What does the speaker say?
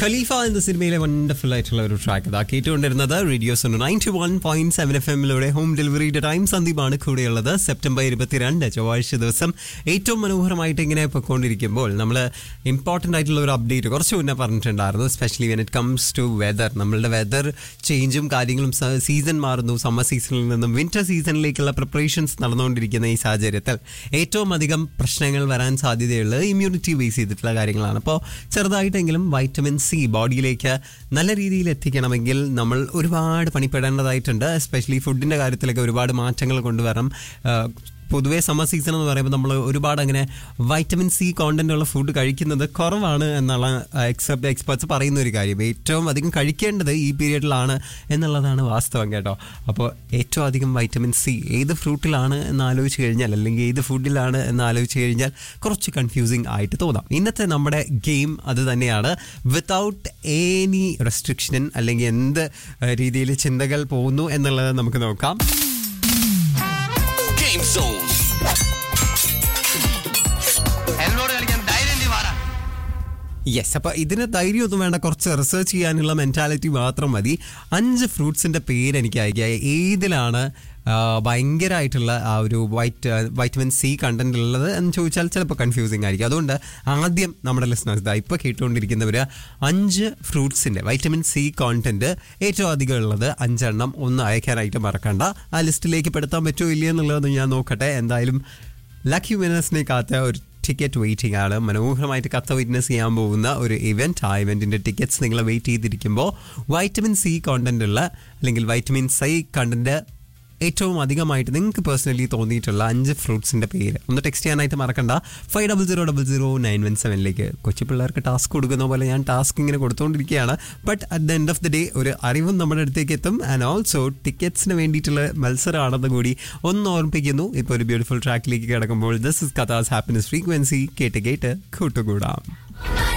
ഖലീഫ എന്ന സിനിമയിലെ വണ്ടർഫുൾ ആയിട്ടുള്ള ഒരു ട്രാക്ക് ഇതാ കേട്ടുകൊണ്ടിരുന്നത് radio zone ninety one point seven F എമ്മിലൂടെ ഹോം ഡെലിവറിയുടെ ടൈം സന്ദീപാണ് കൂടെയുള്ളത് സെപ്റ്റംബർ ഇരുപത്തിരണ്ട് ചൊവ്വാഴ്ച ദിവസം ഏറ്റവും മനോഹരമായിട്ട് ഇങ്ങനെ പൊയ്ക്കൊണ്ടിരിക്കുമ്പോൾ നമ്മൾ ഇമ്പോർട്ടൻ്റ് ആയിട്ടുള്ള ഒരു അപ്ഡേറ്റ് കുറച്ച് മുന്നേ പറഞ്ഞിട്ടുണ്ടായിരുന്നു specially when it comes to weather നമ്മളുടെ വെദർ ചേഞ്ചും കാര്യങ്ങളും സീസൺ മാറുന്നു സമ്മർ സീസണിൽ നിന്നും വിന്റർ സീസണിലേക്കുള്ള പ്രിപ്പറേഷൻസ് നടന്നുകൊണ്ടിരിക്കുന്ന ഈ സാഹചര്യത്തിൽ ഏറ്റവും അധികം പ്രശ്നങ്ങൾ വരാൻ സാധ്യതയുള്ളത് ഇമ്മ്യൂണിറ്റി ബേസ് ചെയ്തിട്ടുള്ള കാര്യങ്ങളാണ് അപ്പോൾ ചെറുതായിട്ടെങ്കിലും വൈറ്റമിൻ സി ബോഡിയിലേക്ക് നല്ല രീതിയിൽ എത്തിക്കണമെങ്കിൽ നമ്മൾ ഒരുപാട് പണിപ്പെടേണ്ടതായിട്ടുണ്ട് എസ്പെഷ്യലി ഫുഡിൻ്റെ കാര്യത്തിലൊക്കെ ഒരുപാട് മാറ്റങ്ങൾ കൊണ്ടുവരണം ആ, പൊതുവേ സമ്മർ സീസൺ എന്ന് പറയുമ്പോൾ നമ്മൾ ഒരുപാട് അങ്ങനെ വൈറ്റമിൻ സി കോണ്ടന്റ് ഉള്ള ഫുഡ് കഴിക്കുന്നത് കുറവാണ് എന്നുള്ള എക്സെപ്റ്റ് എക്സ്പെർട്സ് പറയുന്ന ഒരു കാര്യം ഏറ്റവും അധികം കഴിക്കേണ്ടത് ഈ പീരീഡിലാണ് എന്നുള്ളതാണ് വാസ്തവം കേട്ടോ അപ്പോൾ ഏറ്റവും അധികം വൈറ്റമിൻ സി ഏത് ഫ്രൂട്ടിലാണ് എന്ന് ആലോചിച്ച് കഴിഞ്ഞാൽ അല്ലെങ്കിൽ ഏത് ഫുഡിലാണ് എന്ന് ആലോചിച്ച് കഴിഞ്ഞാൽ കുറച്ച് കൺഫ്യൂസിങ് ആയിട്ട് തോന്നാം ഇന്നത്തെ നമ്മുടെ ഗെയിം അത് തന്നെയാണ് വിത്തൗട്ട് എനി റെസ്ട്രിക്ഷൻ അല്ലെങ്കിൽ എന്ത് രീതിയിൽ ചിന്തകൾ പോകുന്നു എന്നുള്ളത് നമുക്ക് നോക്കാം Game Zone. എന്നോട് കളിക്കാൻ ധൈര്യം നീ വാടാ യെസ് അപ്പൊ ഇതിന് ധൈര്യമൊന്നും വേണ്ട കുറച്ച് റിസർച്ച് ചെയ്യാനുള്ള മെന്റാലിറ്റി മാത്രം മതി അഞ്ച് ഫ്രൂട്ട്സിന്റെ പേര് എനിക്ക് അയക്കുക ഏതിലാണ് ആ, ഭയങ്കരമായിട്ടുള്ള ആ ഒരു വൈറ്റ് വൈറ്റമിൻ സി കണ്ടന്റ് ഉള്ളത് എന്ന് ചോദിച്ചാൽ ചിലപ്പോൾ കൺഫ്യൂസിങ് ആയിരിക്കും അതുകൊണ്ട് ആദ്യം നമ്മുടെ ലിസ്ണേഴ്സ് ഇതാ ഇപ്പോൾ കേട്ടുകൊണ്ടിരിക്കുന്നവർ അഞ്ച് ഫ്രൂട്ട്സിന്റെ വൈറ്റമിൻ സി കോണ്ടന്റ് ഏറ്റവും അധികം ഉള്ളത് അഞ്ചെണ്ണം ഒന്ന് അയക്കാനായിട്ട് മറക്കണ്ട ആ ലിസ്റ്റിലേക്ക് പെടുത്താൻ പറ്റുമോ ഇല്ലയോ എന്നുള്ളത് ഞാൻ നോക്കട്ടെ എന്തായാലും ലക്കി വിനേഴ്സിനെ കാത്ത ഒരു ടിക്കറ്റ് വെയിറ്റിംഗ് ആണ് മനോഹരമായിട്ട് കത്ത വിറ്റ്നസ് ചെയ്യാൻ പോകുന്ന ഒരു ഇവന്റ് ആ ഇവന്റിന്റെ ടിക്കറ്റ്സ് നിങ്ങൾ വെയിറ്റ് ചെയ്തിരിക്കുമ്പോൾ വൈറ്റമിൻ സി കോണ്ടന്റ് ഉള്ള അല്ലെങ്കിൽ വൈറ്റമിൻ സി കണ്ടന്റ് ഏറ്റവും അധികമായിട്ട് നിങ്ങൾക്ക് പേഴ്സണലി തോന്നിയിട്ടുള്ള അഞ്ച് ഫ്രൂട്ട്സിന്റെ പേര് ഒന്ന് ടെക്സ്റ്റ് ചെയ്യാനായിട്ട് മറക്കണ്ട five double zero double zero nine one സെവനിലേക്ക് കൊച്ചു പിള്ളേർക്ക് ടാസ്ക് കൊടുക്കുന്ന പോലെ ഞാൻ ടാസ്ക് ഇങ്ങനെ കൊടുത്തുകൊണ്ടിരിക്കുകയാണ് but at the end of the day ഒരു അറിവും നമ്മുടെ അടുത്തേക്ക് എത്തും ആൻഡ് ഓൾസോ ടിക്കറ്റ്സിന് വേണ്ടിയിട്ടുള്ള മത്സരമാണെന്ന് കൂടി ഒന്ന് ഓർമ്മിപ്പിക്കുന്നു ഇപ്പോൾ ഒരു ബ്യൂട്ടിഫുൾ ട്രാക്കിലേക്ക് കിടക്കുമ്പോൾ this is Katha's happiness frequency കേട്ട് കേട്ട് കൂട്ടുകൂടാം